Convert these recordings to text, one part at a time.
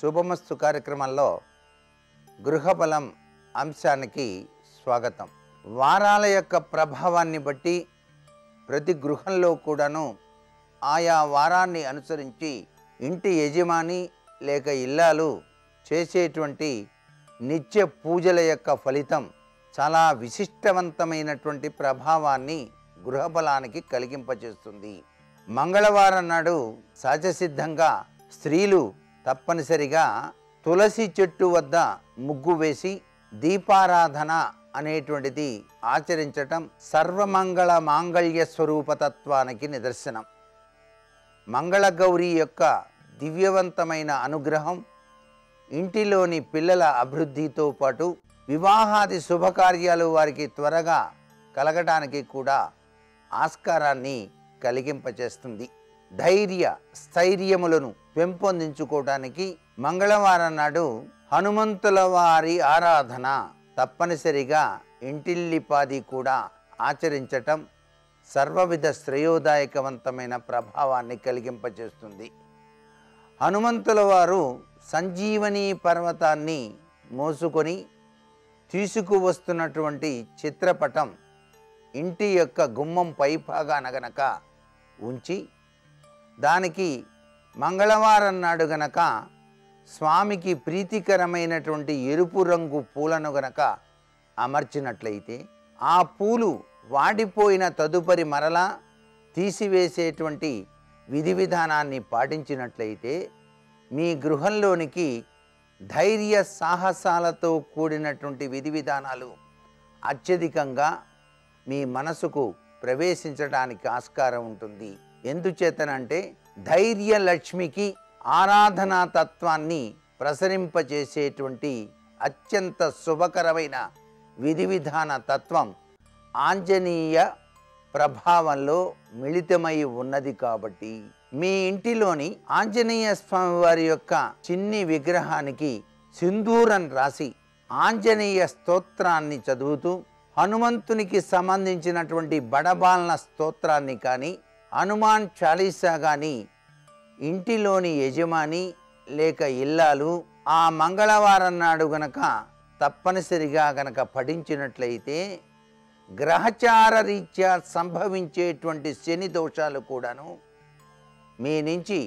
శుభమస్తు కార్యక్రమంలో గృహబలం అంశానికి స్వాగతం వారాల యొక్క ప్రభావాన్ని బట్టి ప్రతి గృహంలో కూడాను ఆయా వారాన్ని అనుసరించి ఇంటి యజమాని లేక ఇల్లాలు చేసేటువంటి నిత్య పూజల యొక్క ఫలితం చాలా విశిష్టవంతమైనటువంటి ప్రభావాన్ని గృహబలానికి కలిగింపచేస్తుంది మంగళవారం నాడు సహజసిద్ధంగా స్త్రీలు తప్పనిసరిగా తులసి చెట్టు వద్ద ముగ్గు వేసి దీపారాధన అనేటువంటిది ఆచరించటం సర్వమంగళ మాంగళ్య స్వరూపతత్వానికి నిదర్శనం మంగళగౌరి యొక్క దివ్యవంతమైన అనుగ్రహం ఇంటిలోని పిల్లల అభివృద్ధితో పాటు వివాహాది శుభకార్యాలు వారికి త్వరగా కలగటానికి కూడా ఆస్కారాన్ని కలిగింపచేస్తుంది ధైర్య స్థైర్యములను పెంపొందించుకోవటానికి మంగళవారం నాడు హనుమంతుల వారి ఆరాధన తప్పనిసరిగా ఇంటిల్లిపాది కూడా ఆచరించటం సర్వవిధ శ్రేయోదాయకవంతమైన ప్రభావాన్ని కలిగింపచేస్తుంది హనుమంతుల వారు సంజీవని పర్వతాన్ని మోసుకొని తీసుకువస్తున్నటువంటి చిత్రపటం ఇంటి యొక్క గుమ్మం పైభాగాన గనక ఉంచి దానికి మంగళవారం నాడు గనక స్వామికి ప్రీతికరమైనటువంటి ఎరుపు రంగు పూలను గనక అమర్చినట్లయితే ఆ పూలు వాడిపోయిన తదుపరి మరలా తీసివేసేటువంటి విధి విధానాన్ని పాటించినట్లయితే మీ గృహంలోనికి ధైర్య సాహసాలతో కూడినటువంటి విధి విధానాలు అత్యధికంగా మీ మనసుకు ప్రవేశించడానికి ఆస్కారం ఉంటుంది ఎందుచేతనంటే ధైర్య లక్ష్మికి ఆరాధనా తత్వాన్ని ప్రసరింపచేసేటువంటి అత్యంత శుభకరమైన విధి విధాన తత్వం ఆంజనేయ ప్రభావంలో మిళితమై ఉన్నది కాబట్టి మీ ఇంటిలోని ఆంజనేయ స్వామి వారి యొక్క చిన్ని విగ్రహానికి సింధూరం రాసి ఆంజనేయ స్తోత్రాన్ని చదువుతూ హనుమంతునికి సంబంధించినటువంటి బడబాలన స్తోత్రాన్ని కానీ హనుమాన్ చాలీసా కానీ ఇంటిలోని యజమాని లేక ఇల్లాలు ఆ మంగళవారం నాడు గనక తప్పనిసరిగా గనక పఠించినట్లయితే గ్రహచార రీత్యా సంభవించేటువంటి శని దోషాలు కూడాను మీ నుంచి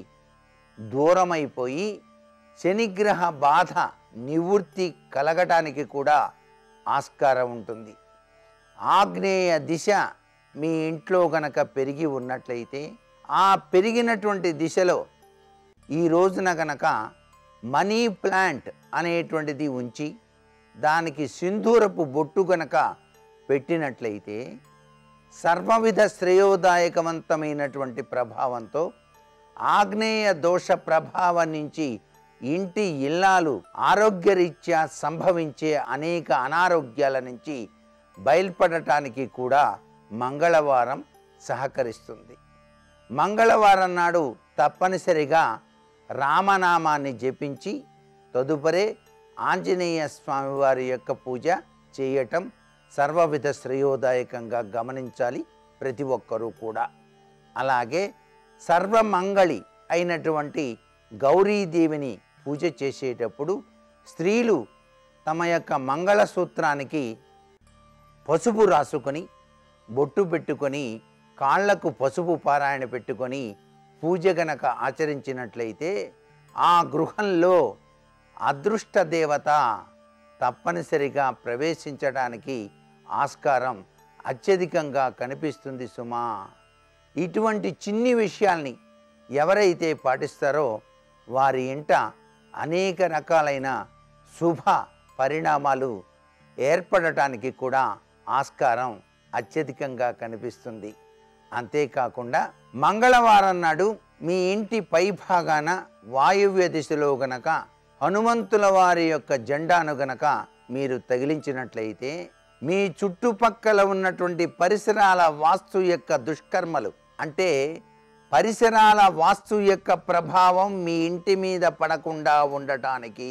దూరమైపోయి శనిగ్రహ బాధ నివృత్తి కలగటానికి కూడా ఆస్కారం ఉంటుంది ఆగ్నేయ దిశ మీ ఇంట్లో గనక పెరిగి ఉన్నట్లయితే ఆ పెరిగినటువంటి దిశలో ఈ రోజున గనక మనీ ప్లాంట్ అనేటువంటిది ఉంచి దానికి సింధూరపు బొట్టు గనక పెట్టినట్లయితే సర్వవిధ శ్రేయోదాయకవంతమైనటువంటి ప్రభావంతో ఆగ్నేయ దోష ప్రభావం నుంచి ఇంటి ఇల్లాలు ఆరోగ్యరీత్యా సంభవించే అనేక అనారోగ్యాల నుంచి బయల్పడటానికి కూడా మంగళవారం సహకరిస్తుంది మంగళవారం నాడు తప్పనిసరిగా రామనామాన్ని జపించి తదుపరే ఆంజనేయ స్వామివారి యొక్క పూజ చేయటం సర్వవిధ శ్రేయోదాయకంగా గమనించాలి ప్రతి ఒక్కరూ కూడా అలాగే సర్వమంగళి అయినటువంటి గౌరీదేవిని పూజ చేసేటప్పుడు స్త్రీలు తమ యొక్క మంగళసూత్రానికి పసుపు రాసుకొని బొట్టు పెట్టుకొని కాళ్లకు పసుపు పారాయణ పెట్టుకొని పూజ గనక ఆచరించినట్లయితే ఆ గృహంలో అదృష్ట దేవత తప్పనిసరిగా ప్రవేశించడానికి ఆస్కారం అత్యధికంగా కనిపిస్తుంది సుమా ఇటువంటి చిన్ని విషయాల్ని ఎవరైతే పాటిస్తారో వారి ఇంట అనేక రకాలైన శుభ పరిణామాలు ఏర్పడటానికి కూడా ఆస్కారం అత్యధికంగా కనిపిస్తుంది అంతేకాకుండా మంగళవారం నాడు మీ ఇంటి పైభాగాన వాయువ్య దిశలో గనక హనుమంతుల వారి యొక్క జెండాను గనక మీరు తగిలించినట్లయితే మీ చుట్టుపక్కల ఉన్నటువంటి పరిసరాల వాస్తు యొక్క దుష్కర్మలు అంటే పరిసరాల వాస్తు యొక్క ప్రభావం మీ ఇంటి మీద పడకుండా ఉండటానికి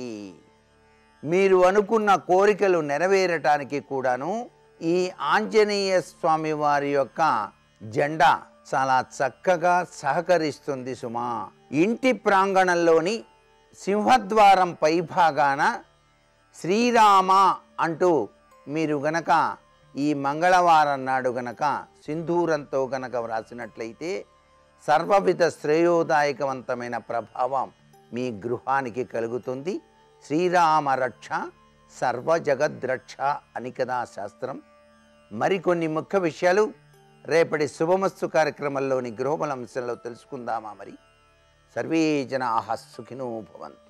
మీరు అనుకున్న కోరికలు నెరవేరటానికి కూడాను ఈ ఆంజనేయ స్వామి వారి యొక్క జెండా చాలా చక్కగా సహకరిస్తుంది సుమా ఇంటి ప్రాంగణంలోని సింహద్వారం పైభాగాన శ్రీరామ అంటూ మీరు గనక ఈ మంగళవారం నాడు గనక సింధూరంతో గనక వ్రాసినట్లయితే సర్వవిధ శ్రేయోదాయకవంతమైన ప్రభావం మీ గృహానికి కలుగుతుంది శ్రీరామ రక్ష సర్వ జగద్రక్ష అని కదా శాస్త్రం మరికొన్ని ముఖ్య విషయాలు రేపటి శుభమస్తు కార్యక్రమంలోని గృహబల అంశంలో తెలుసుకుందామా మరి సర్వే జనా సుఖినో భవంతు